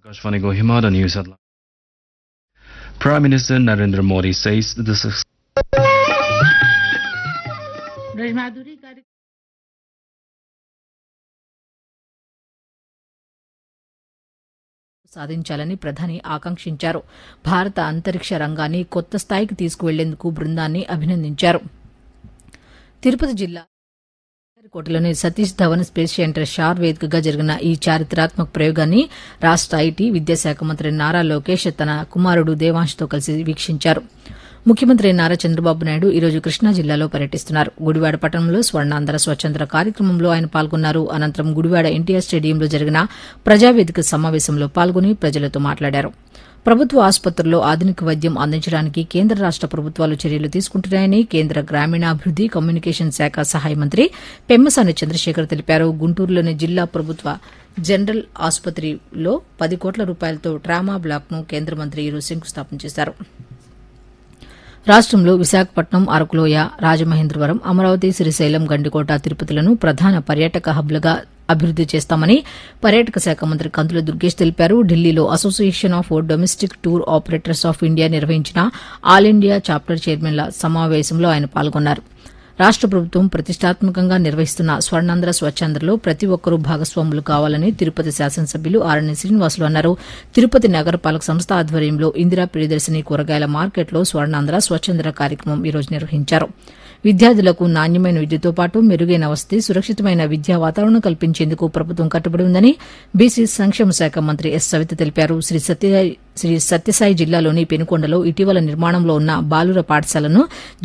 Akashvani Kohima, the news headline. Prime Minister Narendra Modi says the success ब्रजमाधुरी कार्यक्रम సాధించాలని ప్రధాని ఆకాంక్షించారు భారత అంతరిక్ష రంగాన్ని కొత్త స్థాయికి తీసుకువెళ్లేందుకు బృందాన్ని అభినందించారు తిరుపతి జిల్లా కోటలోని సతీష్ ధవన్ స్పేస్ సెంటర్ షార్ వేదికగా జరిగిన ఈ చారిత్రాత్మక ప్రయోగాన్ని రాష్ట ఐటీ విద్యాశాఖ మంత్రి నారా లోకేష్ తన కుమారుడు దేవాంష్తో కలిసి వీక్షించారు ముఖ్యమంత్రి నారా చంద్రబాబు నాయుడు ఈరోజు కృష్ణా జిల్లాలో పర్యటిస్తున్నారు గుడివాడ పట్టణంలో స్వర్ణాంధ్ర స్వచ్ఛంద్ర కార్యక్రమంలో ఆయన పాల్గొన్నారు అనంతరం గుడివాడ ఎన్టీఆర్ స్టేడియంలో జరిగిన ప్రజావేదిక సమావేశంలో పాల్గొని ప్రజలతో మాట్లాడారు ప్రభుత్వ ఆసుపత్రుల్లో ఆధునిక వైద్యం అందించడానికి కేంద్ర రాష్ట ప్రభుత్వాలు చర్యలు తీసుకుంటున్నాయని కేంద్ర గ్రామీణాభివృద్ది కమ్యూనికేషన్ శాఖ సహాయ మంత్రి పెమ్మసాని చంద్రశేఖర్ తెలిపారు గుంటూరులోని జిల్లా ప్రభుత్వ జనరల్ ఆసుపత్రిలో పది కోట్ల రూపాయలతో ట్రామా బ్లాక్ను కేంద్ర మంత్రి ఈరోజు శంకుస్థాపన చేశారు రాష్టంలో విశాఖపట్నం అరకులోయ రాజమహేంద్రవరం అమరావతి శ్రీశైలం గండికోట తిరుపతిలను ప్రధాన పర్యాటక హబ్లుగా అభివృద్ది చేస్తామని పర్యాటక శాఖ మంత్రి కందుల దుర్గేష్ తెలిపారు ఢిల్లీలో association of domestic tour operators of India నిర్వహించిన ఆల్ ఇండియా చాప్టర్ చైర్మన్ల సమావేశంలో ఆయన పాల్గొన్నారు రాష్ట ప్రభుత్వం ప్రతిష్టాత్మకంగా నిర్వహిస్తున్న స్వర్ణాంధ్ర స్వచ్ఛాంధ్రలో ప్రతి ఒక్కరూ భాగస్వాములు కావాలని తిరుపతి శాసనసభ్యులు ఆర్ఎన్ శ్రీనివాసులు అన్నారు తిరుపతి నగరపాలక సంస్థ ఆధ్వర్యంలో ఇందిరా ప్రియదర్శిని కూరగాయల మార్కెట్లో స్వర్ణాంధ్ర స్వచ్ఛాంధ్ర కార్యక్రమం ఈరోజు నిర్వహించారు విద్యార్థులకు నాణ్యమైన విద్యతో పాటు మెరుగైన వసతి సురక్షితమైన విద్యా వాతావరణం కల్పించేందుకు ప్రభుత్వం కట్టుబడి ఉందని బీసీ సంక్షేమ శాఖ మంత్రి ఎస్ సవిత తెలిపారు శ్రీ సత్యసాయి శ్రీ సత్యసాయి జిల్లాలోని పెనుకొండలో ఇటీవల నిర్మాణంలో ఉన్న బాలుర పాఠశాలను